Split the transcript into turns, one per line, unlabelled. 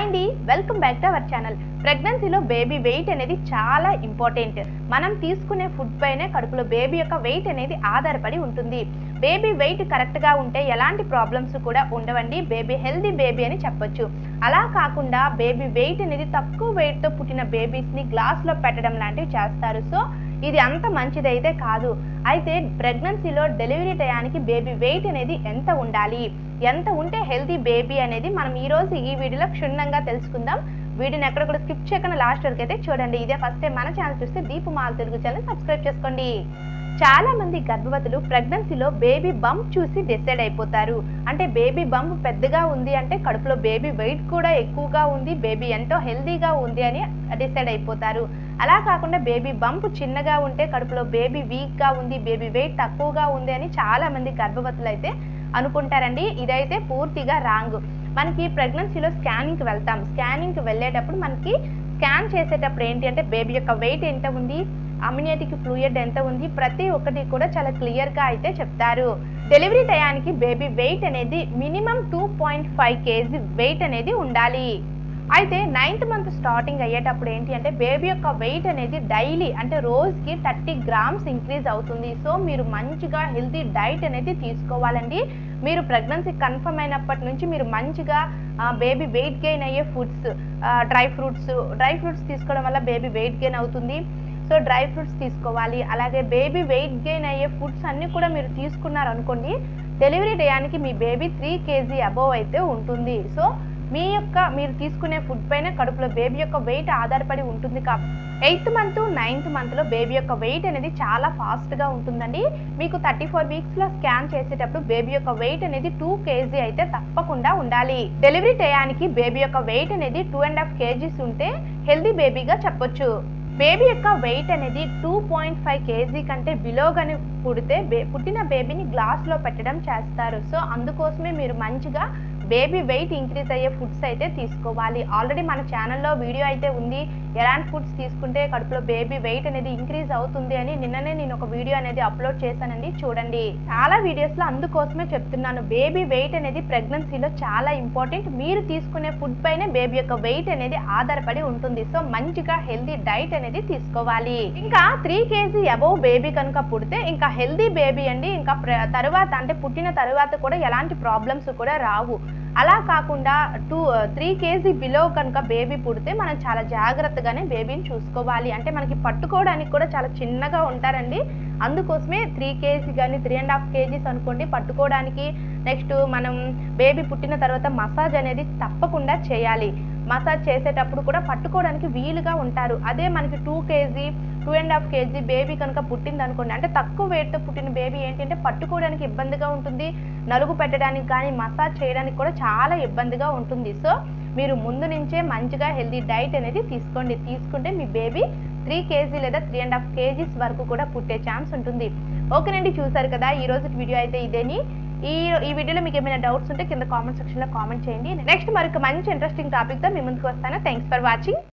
hi అండి welcome back to our channel ప్రెగ్నెన్సీలో baby weight అనేది చాలా ఇంపార్టెంట్ మనం తీసుకునే ఫుడ్ పైనే కడుపులో బేబీ యొక్క వెయిట్ అనేది ఆధారపడి ఉంటుంది బేబీ వెయిట్ కరెక్ట్గా ఉంటే ఎలాంటి ప్రాబ్లమ్స్ కూడా ఉండవండి బేబీ హెల్దీ బేబీ అని చెప్పొచ్చు అలా కాకుండా బేబీ వెయిట్ అనేది తక్కువ వెయిట్తో పుట్టిన బేబీస్ని గ్లాస్లో పెట్టడం లాంటివి చేస్తారు సో ఇది అంత మంచిదైతే కాదు అయితే ప్రెగ్నెన్సీలో డెలివరీ టయానికి బేబీ వెయిట్ అనేది ఎంత ఉండాలి ఎంత ఉంటే హెల్తీ బేబీ అనేది మనం ఈ రోజు ఈ వీడియోలో క్షుణ్ణంగా తెలుసుకుందాం వీడియోని ఎక్కడ కూడా స్కిప్ చేయకుండా లాస్ట్ వరకు అయితే చూడండి ఇదే ఫస్ట్ టైం మన ఛానల్ చూస్తే దీపు మాల్ తెలుగు ఛానల్ సబ్స్క్రైబ్ చేసుకోండి చాలా మంది గర్భవతులు ప్రెగ్నెన్సీలో బేబీ బంప్ చూసి డిసైడ్ అయిపోతారు అంటే బేబీ బంప్ పెద్దగా ఉంది అంటే కడుపులో బేబీ వెయిట్ కూడా ఎక్కువగా ఉంది బేబీ ఎంతో హెల్దీగా ఉంది అని డిసైడ్ అయిపోతారు అలా కాకుండా బేబీ బంప్ చిన్నగా ఉంటే కడుపులో బేబీ వీక్గా ఉంది బేబీ వెయిట్ తక్కువగా ఉంది అని చాలా మంది గర్భవతులు అయితే అనుకుంటారండి ఇదైతే పూర్తిగా రాంగ్ మనకి ప్రెగ్నెన్సీలో స్కానింగ్కి వెళ్తాం స్కానింగ్కి వెళ్ళేటప్పుడు మనకి స్కాన్ చేసేటప్పుడు ఏంటి అంటే బేబీ యొక్క వెయిట్ ఎంత ఉంది అమ్యూనిటీకి ఫ్లూయిడ్ ఎంత ఉంది ప్రతి ఒక్కటి కూడా చాలా క్లియర్గా అయితే చెప్తారు డెలివరీ టయానికి బేబీ వెయిట్ అనేది minimum two point five KG weight అనేది ఉండాలి అయితే నైన్త్ మంత్ స్టార్టింగ్ అయ్యేటప్పుడు ఏంటి అంటే బేబీ యొక్క వెయిట్ అనేది డైలీ అంటే రోజుకి థర్టీ గ్రామ్స్ ఇంక్రీజ్ అవుతుంది సో మీరు మంచిగా హెల్తీ డైట్ అనేది తీసుకోవాలండి మీరు ప్రెగ్నెన్సీ కన్ఫర్మ్ అయినప్పటి నుంచి మీరు మంచిగా బేబీ వెయిట్ గెయిన్ అయ్యే foods dry fruits dry fruits తీసుకోవడం వల్ల బేబీ వెయిట్ గెయిన్ అవుతుంది సో డ్రై ఫ్రూట్స్ తీసుకోవాలి అలాగే బేబీ వెయిట్ గెయిన్ అయ్యే ఫుడ్స్ అన్నీ కూడా మీరు తీసుకున్నారు అనుకోండి డెలివరీ టయానికి మీ బేబీ త్రీ కేజీ అబోవ్ అయితే ఉంటుంది సో మీ యొక్క మీరు తీసుకునే ఫుడ్ పైన కడుపులో బేబీ యొక్క వెయిట్ ఆధారపడి ఉంటుంది కాబట్టి ఎయిత్ మంత్ నైన్త్ మంత్లో బేబీ యొక్క వెయిట్ అనేది చాలా ఫాస్ట్గా ఉంటుందండి మీకు థర్టీ ఫోర్ వీక్స్లో స్కాన్ చేసేటప్పుడు బేబీ యొక్క వెయిట్ అనేది టూ కేజీ అయితే తప్పకుండా ఉండాలి డెలివరీ టయానికి బేబీ యొక్క వెయిట్ అనేది టూ అండ్ హాఫ్ కేజీస్ ఉంటే హెల్దీ బేబీగా చెప్పొచ్చు బేబీ యొక్క వెయిట్ అనేది టూ పాయింట్ ఫైవ్ కేజీ కంటే బిలోగానే పుడితే బే పుట్టిన బేబీని గ్లాస్లో పెట్టడం చేస్తారు సో అందుకోసమే మీరు మంచిగా బేబీ వెయిట్ ఇంక్రీజ్ అయ్యే ఫుడ్స్ అయితే తీసుకోవాలి ఆల్రెడీ మన ఛానల్లో వీడియో అయితే ఉంది ఎలాంటి ఫుడ్స్ తీసుకుంటే కడుపులో బేబీ వెయిట్ అనేది ఇంక్రీజ్ అవుతుంది అని నిన్ననే నేను ఒక వీడియో అనేది అప్లోడ్ చేశానండి చూడండి చాలా వీడియోస్లో అందుకోసమే చెప్తున్నాను బేబీ వెయిట్ అనేది ప్రెగ్నెన్సీలో చాలా ఇంపార్టెంట్ మీరు తీసుకునే ఫుడ్ పైనే బేబీ యొక్క వెయిట్ అనేది ఆధారపడి ఉంటుంది సో మంచిగా హెల్దీ డైట్ అనేది తీసుకోవాలి ఇంకా త్రీ కేజీ అబోవ్ బేబీ కనుక పుడితే ఇంకా హెల్దీ బేబీ అండి ఇంకా ప్ర- తరువాత అంటే పుట్టిన తరువాత కూడా ఎలాంటి ప్రాబ్లమ్స్ కూడా రావు అలా కాకుండా టూ త్రీ కేజీ బిలో కనుక బేబీ పుడితే మనం చాలా జాగ్రత్తగానే బేబీని చూసుకోవాలి అంటే మనకి పట్టుకోవడానికి కూడా చాలా చిన్నగా ఉంటారండి అందుకోసమే త్రీ కేజీ కానీ త్రీ అండ్ హాఫ్ కేజీస్ అనుకోండి పట్టుకోవడానికి నెక్స్ట్ మనం బేబీ పుట్టిన తర్వాత మసాజ్ అనేది తప్పకుండా చేయాలి మసాజ్ చేసేటప్పుడు కూడా పట్టుకోవడానికి వీలుగా ఉంటారు అదే మనకి two KG two and half KG baby కనుక పుట్టింది అనుకోండి అంటే తక్కువ వెయిట్తో పుట్టిన బేబీ ఏంటంటే పట్టుకోవడానికి ఇబ్బందిగా ఉంటుంది నలుగు పెట్టడానికి కానీ మసాజ్ చేయడానికి కూడా చాలా ఇబ్బందిగా ఉంటుంది సో మీరు ముందు నుంచే మంచిగా హెల్దీ డైట్ అనేది తీసుకోండి తీసుకుంటే మీ బేబీ త్రీ కేజీ లేదా త్రీ అండ్ హాఫ్ కేజీస్ వరకు కూడా పుట్టే ఛాన్స్ ఉంటుంది ఓకేనండి చూసారు కదా ఈ రోజు వీడియో అయితే ఇదేని ఈ ఈ వీడియోలో మీకు ఏమైనా డౌట్స్ ఉంటే కింద కామెంట్ సెక్షన్లో కామెంట్ చేయండి నెక్స్ట్ మరొక మంచి ఇంట్రెస్టింగ్ టాపిక్తో మీ ముందుకు వస్తాను థ్యాంక్స్ ఫర్ వాచింగ్